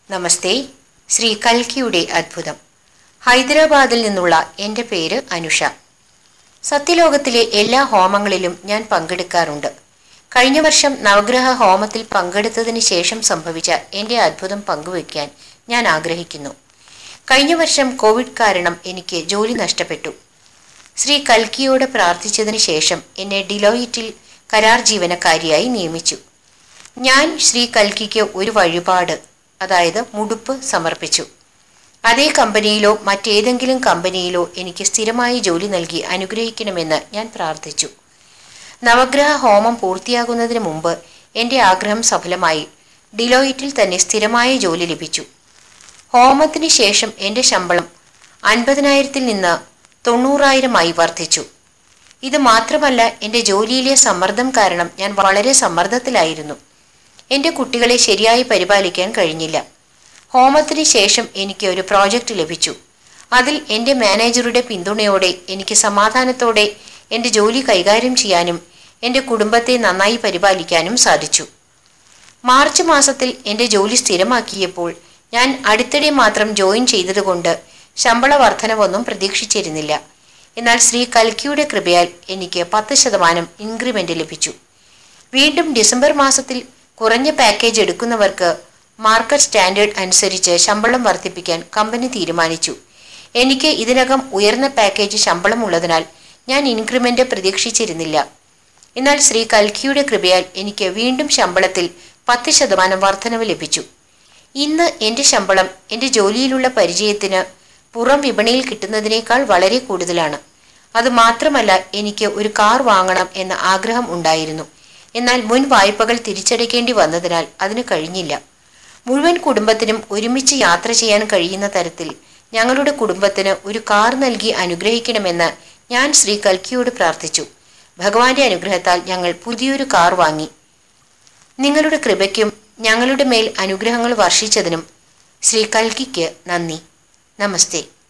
നമസ്തേ ശ്രീ കൽക്കിയുടെ അത്ഭുതം ഹൈദരാബാദിൽ നിന്നുള്ള എൻ്റെ പേര് അനുഷ സത്യലോകത്തിലെ എല്ലാ ഹോമങ്ങളിലും ഞാൻ പങ്കെടുക്കാറുണ്ട് കഴിഞ്ഞ വർഷം നവഗ്രഹ ഹോമത്തിൽ പങ്കെടുത്തതിന് ശേഷം സംഭവിച്ച എൻ്റെ അത്ഭുതം പങ്കുവയ്ക്കാൻ ഞാൻ ആഗ്രഹിക്കുന്നു കഴിഞ്ഞ വർഷം കോവിഡ് കാരണം എനിക്ക് ജോലി നഷ്ടപ്പെട്ടു ശ്രീ കൽക്കിയോട് പ്രാർത്ഥിച്ചതിന് ശേഷം എന്നെ ഡിലോയിറ്റിൽ കരാർ ജീവനക്കാരിയായി നിയമിച്ചു ഞാൻ ശ്രീ കൽക്കിക്ക് ഒരു വഴിപാട് അതായത് മുടുപ്പ് സമർപ്പിച്ചു അതേ കമ്പനിയിലോ മറ്റേതെങ്കിലും കമ്പനിയിലോ എനിക്ക് സ്ഥിരമായി ജോലി നൽകി അനുഗ്രഹിക്കണമെന്ന് ഞാൻ പ്രാർത്ഥിച്ചു നവഗ്രഹ ഹോമം പൂർത്തിയാകുന്നതിന് മുമ്പ് എൻ്റെ ആഗ്രഹം സഫലമായി ഡിലോയിറ്റിൽ തന്നെ സ്ഥിരമായ ജോലി ലഭിച്ചു ഹോമത്തിന് ശേഷം എൻ്റെ ശമ്പളം അൻപതിനായിരത്തിൽ നിന്ന് തൊണ്ണൂറായിരമായി വർദ്ധിച്ചു ഇത് മാത്രമല്ല എൻ്റെ ജോലിയിലെ സമ്മർദ്ദം കാരണം ഞാൻ വളരെ സമ്മർദ്ദത്തിലായിരുന്നു എൻ്റെ കുട്ടികളെ ശരിയായി പരിപാലിക്കാൻ കഴിഞ്ഞില്ല ഹോമത്തിന് ശേഷം എനിക്ക് ഒരു പ്രോജക്റ്റ് ലഭിച്ചു അതിൽ എൻ്റെ മാനേജറുടെ പിന്തുണയോടെ എനിക്ക് സമാധാനത്തോടെ എൻ്റെ ജോലി കൈകാര്യം ചെയ്യാനും എൻ്റെ കുടുംബത്തെ നന്നായി പരിപാലിക്കാനും സാധിച്ചു മാർച്ച് മാസത്തിൽ എൻ്റെ ജോലി സ്ഥിരമാക്കിയപ്പോൾ ഞാൻ അടുത്തിടെ മാത്രം ജോയിൻ ചെയ്തതുകൊണ്ട് ശമ്പള വർധനവൊന്നും പ്രതീക്ഷിച്ചിരുന്നില്ല എന്നാൽ ശ്രീ കൽക്കിയുടെ കൃപയാൽ എനിക്ക് പത്ത് ശതമാനം ഇൻക്രിമെന്റ് ലഭിച്ചു വീണ്ടും ഡിസംബർ മാസത്തിൽ കുറഞ്ഞ പാക്കേജ് എടുക്കുന്നവർക്ക് മാർക്കറ്റ് സ്റ്റാൻഡേർഡ് അനുസരിച്ച് ശമ്പളം വർദ്ധിപ്പിക്കാൻ കമ്പനി തീരുമാനിച്ചു എനിക്ക് ഇതിനകം ഉയർന്ന പാക്കേജ് ശമ്പളം ഉള്ളതിനാൽ ഞാൻ ഇൻക്രിമെന്റ് പ്രതീക്ഷിച്ചിരുന്നില്ല എന്നാൽ ശ്രീ കൽക്കിയുടെ കൃപയാൽ എനിക്ക് വീണ്ടും ശമ്പളത്തിൽ പത്ത് ശതമാനം വർധനവ് ലഭിച്ചു ഇന്ന് എൻ്റെ ശമ്പളം എൻ്റെ ജോലിയിലുള്ള പരിചയത്തിന് പുറം വിപണിയിൽ കിട്ടുന്നതിനേക്കാൾ വളരെ കൂടുതലാണ് അത് മാത്രമല്ല എനിക്ക് ഒരു കാർ വാങ്ങണം എന്ന ആഗ്രഹം ഉണ്ടായിരുന്നു എന്നാൽ മുൻ വായ്പകൾ തിരിച്ചടയ്ക്കേണ്ടി വന്നതിനാൽ അതിന് കഴിഞ്ഞില്ല മുഴുവൻ കുടുംബത്തിനും ഒരുമിച്ച് യാത്ര ചെയ്യാൻ കഴിയുന്ന തരത്തിൽ ഞങ്ങളുടെ കുടുംബത്തിന് ഒരു കാർ നൽകി അനുഗ്രഹിക്കണമെന്ന് ഞാൻ ശ്രീ കൽക്കിയോട് പ്രാർത്ഥിച്ചു ഭഗവാന്റെ അനുഗ്രഹത്താൽ ഞങ്ങൾ പുതിയൊരു കാർ വാങ്ങി നിങ്ങളുടെ കൃപയ്ക്കും ഞങ്ങളുടെ മേൽ അനുഗ്രഹങ്ങൾ വർഷിച്ചതിനും ശ്രീ കൽക്കിക്ക് നന്ദി നമസ്തേ